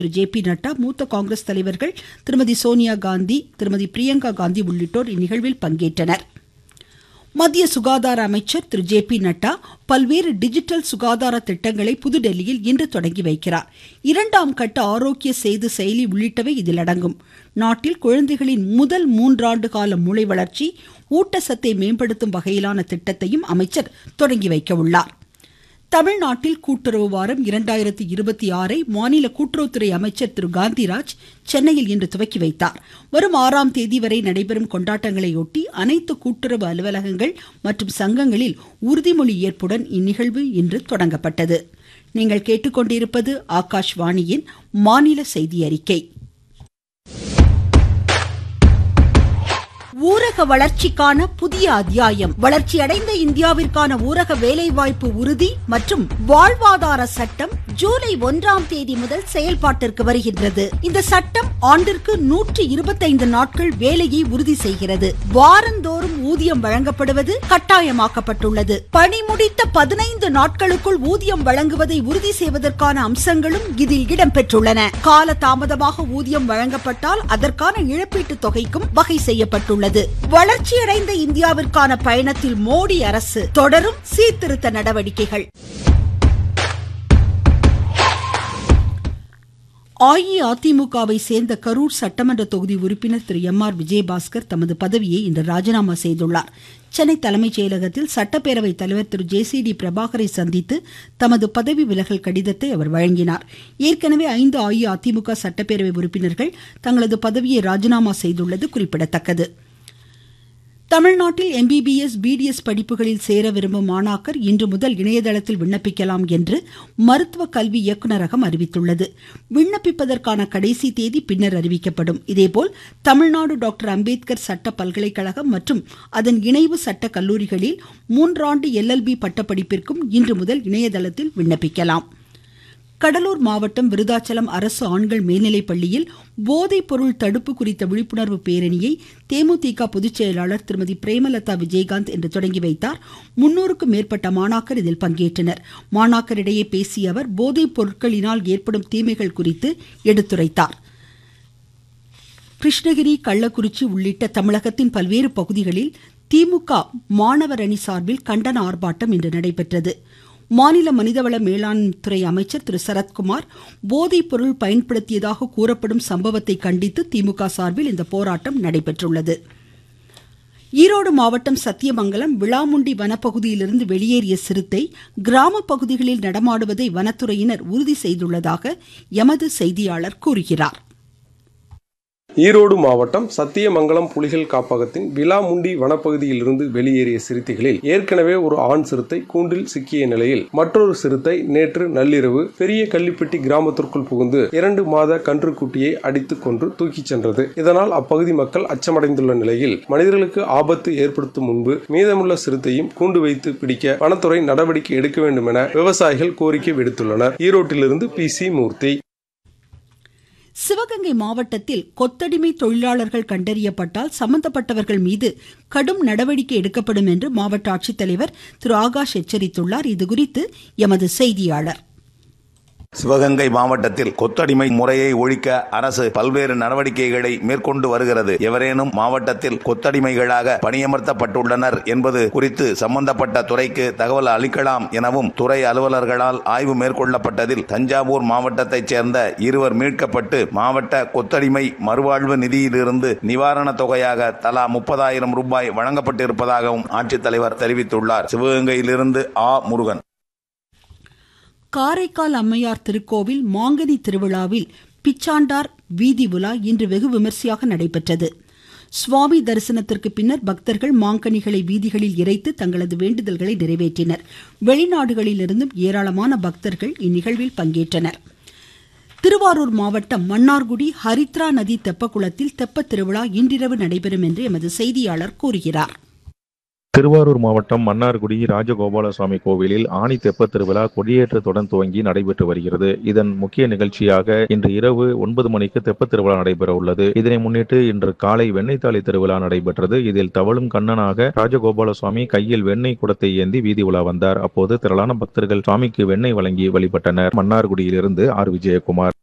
திரு J P Nadda மூத்த காங்கிரஸ் தலைவர்கள் திருமதி சோனியா காந்தி திருமதி பிரியங்கா காந்தி உள்ளிட்டோர் இந்நிகழ்வில் பங்கேற்றனர் மத்திய சுகாதார அமைச்சர் திரு ஜே பி நட்டா பல்வேறு டிஜிட்டல் சுகாதார திட்டங்களை புதுடெல்லியில் இன்று தொடங்கி வைக்கிறார் இரண்டாம் கட்ட ஆரோக்கிய சேது செயலி உள்ளிட்டவை இதில் அடங்கும் நாட்டில் குழந்தைகளின் முதல் மூன்றாண்டு கால மூளை வளர்ச்சி ஊட்டச்சத்தை மேம்படுத்தும் வகையிலான திட்டத்தையும் அமைச்சர் தொடங்கி வைக்க உள்ளார் தமிழ்நாட்டில் கூட்டுறவு வாரம் இரண்டாயிரத்தி இருபத்தி ஆறை மாநில கூட்டுறவுத்துறை அமைச்சர் திரு காந்திராஜ் சென்னையில் இன்று துவக்கி வைத்தார் வரும் ஆறாம் தேதி வரை நடைபெறும் கொண்டாட்டங்களையொட்டி அனைத்து கூட்டுறவு அலுவலகங்கள் மற்றும் சங்கங்களில் உறுதிமொழி ஏற்புடன் இந்நிகழ்வு இன்று தொடங்கப்பட்டது நீங்கள் கேட்டுக்கொண்டிருப்பது ஆகாஷ்வாணியின் மாநில செய்தி அறிக்கை ஊரக வளர்ச்சிக்கான புதிய அத்தியாயம் வளர்ச்சியடைந்த இந்தியாவிற்கான ஊரக வேலைவாய்ப்பு உறுதி மற்றும் வாழ்வாதார சட்டம் ஜூலை ஒன்றாம் தேதி முதல் செயல்பாட்டிற்கு வருகின்றது இந்த சட்டம் ஆண்டிற்கு நூற்றி இருபத்தைந்து நாட்கள் வேலையை உறுதி செய்கிறது வாரந்தோறும் ஊதியம் வழங்கப்படுவது கட்டாயமாக்கப்பட்டுள்ளது பணி முடித்த பதினைந்து நாட்களுக்குள் ஊதியம் வழங்குவதை உறுதி செய்வதற்கான அம்சங்களும் இதில் இடம்பெற்றுள்ளன கால தாமதமாக ஊதியம் வழங்கப்பட்டால் அதற்கான இழப்பீட்டு தொகைக்கும் வகை செய்யப்பட்டுள்ளது உள்ளது வளர்ச்சியடைந்த இந்தியாவிற்கான பயணத்தில் மோடி அரசு தொடரும் சீர்திருத்த நடவடிக்கைகள் அஇஅதிமுகவை சேர்ந்த கரூர் சட்டமன்ற தொகுதி உறுப்பினர் திரு எம் ஆர் விஜயபாஸ்கர் தமது பதவியை இன்று ராஜினாமா செய்துள்ளார் சென்னை தலைமைச் செயலகத்தில் சட்டப்பேரவைத் தலைவர் திரு ஜே சி டி பிரபாகரை சந்தித்து தமது பதவி விலகல் கடிதத்தை அவர் வழங்கினார் ஏற்கனவே ஐந்து அஇஅதிமுக சட்டப்பேரவை உறுப்பினர்கள் தங்களது பதவியை ராஜினாமா செய்துள்ளது குறிப்பிடத்தக்கது தமிழ்நாட்டில் எம்பிபிஎஸ் பிடிஎஸ் படிப்புகளில் சேர விரும்பும் மாணாக்கர் இன்று முதல் இணையதளத்தில் விண்ணப்பிக்கலாம் என்று மருத்துவ கல்வி இயக்குநரகம் அறிவித்துள்ளது விண்ணப்பிப்பதற்கான கடைசி தேதி பின்னர் அறிவிக்கப்படும் இதேபோல் தமிழ்நாடு டாக்டர் அம்பேத்கர் சட்ட பல்கலைக்கழகம் மற்றும் அதன் இணைவு சட்ட கல்லூரிகளில் மூன்றாண்டு எல்எல்பி பட்டப்படிப்பிற்கும் இன்று முதல் இணையதளத்தில் விண்ணப்பிக்கலாம் கடலூர் மாவட்டம் விருதாச்சலம் அரசு ஆண்கள் மேல்நிலைப் பள்ளியில் போதைப் பொருள் தடுப்பு குறித்த விழிப்புணர்வு பேரணியை தேமுதிக பொதுச் செயலாளர் திருமதி பிரேமலதா விஜயகாந்த் இன்று தொடங்கி வைத்தார் முன்னூறுக்கும் மேற்பட்ட மாணாக்கர் இதில் பங்கேற்றனர் மாணாக்கரிடையே பேசிய அவர் போதைப் பொருட்களினால் ஏற்படும் தீமைகள் குறித்து எடுத்துரைத்தார் கிருஷ்ணகிரி கள்ளக்குறிச்சி உள்ளிட்ட தமிழகத்தின் பல்வேறு பகுதிகளில் திமுக மாணவர் அணி சார்பில் கண்டன ஆர்ப்பாட்டம் இன்று நடைபெற்றது மாநில மனிதவள மேலாண்துறை அமைச்சர் திரு சரத்குமார் போதைப் பொருள் பயன்படுத்தியதாக கூறப்படும் சம்பவத்தை கண்டித்து திமுக சார்பில் இந்த போராட்டம் நடைபெற்றுள்ளது ஈரோடு மாவட்டம் சத்தியமங்கலம் விளாமுண்டி வனப்பகுதியிலிருந்து வெளியேறிய சிறுத்தை கிராம பகுதிகளில் நடமாடுவதை வனத்துறையினர் உறுதி செய்துள்ளதாக எமது செய்தியாளர் கூறுகிறார் ஈரோடு மாவட்டம் சத்தியமங்கலம் புலிகள் காப்பகத்தின் விலாமுண்டி வனப்பகுதியிலிருந்து வெளியேறிய சிறுத்தைகளில் ஏற்கனவே ஒரு ஆண் சிறுத்தை கூண்டில் சிக்கிய நிலையில் மற்றொரு சிறுத்தை நேற்று நள்ளிரவு பெரிய கள்ளிப்பட்டி கிராமத்திற்குள் புகுந்து இரண்டு மாத கன்றுக்குட்டியை அடித்துக் கொன்று தூக்கிச் சென்றது இதனால் அப்பகுதி மக்கள் அச்சமடைந்துள்ள நிலையில் மனிதர்களுக்கு ஆபத்து ஏற்படுத்தும் முன்பு மீதமுள்ள சிறுத்தையும் கூண்டு வைத்து பிடிக்க வனத்துறை நடவடிக்கை எடுக்க வேண்டும் என விவசாயிகள் கோரிக்கை விடுத்துள்ளனர் ஈரோட்டிலிருந்து பி சி மூர்த்தி சிவகங்கை மாவட்டத்தில் கொத்தடிமை தொழிலாளர்கள் கண்டறியப்பட்டால் சம்பந்தப்பட்டவர்கள் மீது கடும் நடவடிக்கை எடுக்கப்படும் என்று மாவட்ட ஆட்சித்தலைவர் திரு ஆகாஷ் எச்சரித்துள்ளார் இதுகுறித்து எமது செய்தியாளர் சிவகங்கை மாவட்டத்தில் கொத்தடிமை முறையை ஒழிக்க அரசு பல்வேறு நடவடிக்கைகளை மேற்கொண்டு வருகிறது எவரேனும் மாவட்டத்தில் கொத்தடிமைகளாக பணியமர்த்தப்பட்டுள்ளனர் என்பது குறித்து சம்பந்தப்பட்ட துறைக்கு தகவல் அளிக்கலாம் எனவும் துறை அலுவலர்களால் ஆய்வு மேற்கொள்ளப்பட்டதில் தஞ்சாவூர் மாவட்டத்தைச் சேர்ந்த இருவர் மீட்கப்பட்டு மாவட்ட கொத்தடிமை மறுவாழ்வு நிதியிலிருந்து நிவாரணத் தொகையாக தலா முப்பதாயிரம் ரூபாய் வழங்கப்பட்டிருப்பதாகவும் ஆட்சித்தலைவர் தெரிவித்துள்ளார் சிவகங்கையிலிருந்து ஆ முருகன் காரைக்கால் அம்மையார் திருக்கோவில் மாங்கனி திருவிழாவில் பிச்சாண்டார் வீதி உலா இன்று வெகு விமர்சையாக நடைபெற்றது சுவாமி தரிசனத்திற்கு பின்னர் பக்தர்கள் மாங்கனிகளை வீதிகளில் இறைத்து தங்களது வேண்டுதல்களை நிறைவேற்றினர் வெளிநாடுகளிலிருந்தும் ஏராளமான பக்தர்கள் இந்நிகழ்வில் பங்கேற்றனர் திருவாரூர் மாவட்டம் மன்னார்குடி ஹரித்ரா நதி தெப்பக்குளத்தில் தெப்ப திருவிழா இன்றிரவு நடைபெறும் என்று எமது செய்தியாளர் கூறுகிறார் திருவாரூர் மாவட்டம் மன்னார்குடி ராஜகோபால சுவாமி கோவிலில் ஆணி தெப்ப திருவிழா கொடியேற்றத்துடன் துவங்கி நடைபெற்று வருகிறது இதன் முக்கிய நிகழ்ச்சியாக இன்று இரவு ஒன்பது மணிக்கு தெப்ப திருவிழா நடைபெற உள்ளது இதனை முன்னிட்டு இன்று காலை வெண்ணெய் தாலி திருவிழா நடைபெற்றது இதில் தவழும் கண்ணனாக ராஜகோபால சுவாமி கையில் வெண்ணெய் குடத்தை ஏந்தி வீதி உலா வந்தார் அப்போது திரளான பக்தர்கள் சுவாமிக்கு வெண்ணெய் வழங்கி வழிபட்டனர் மன்னார்குடியிலிருந்து ஆர் விஜயகுமார்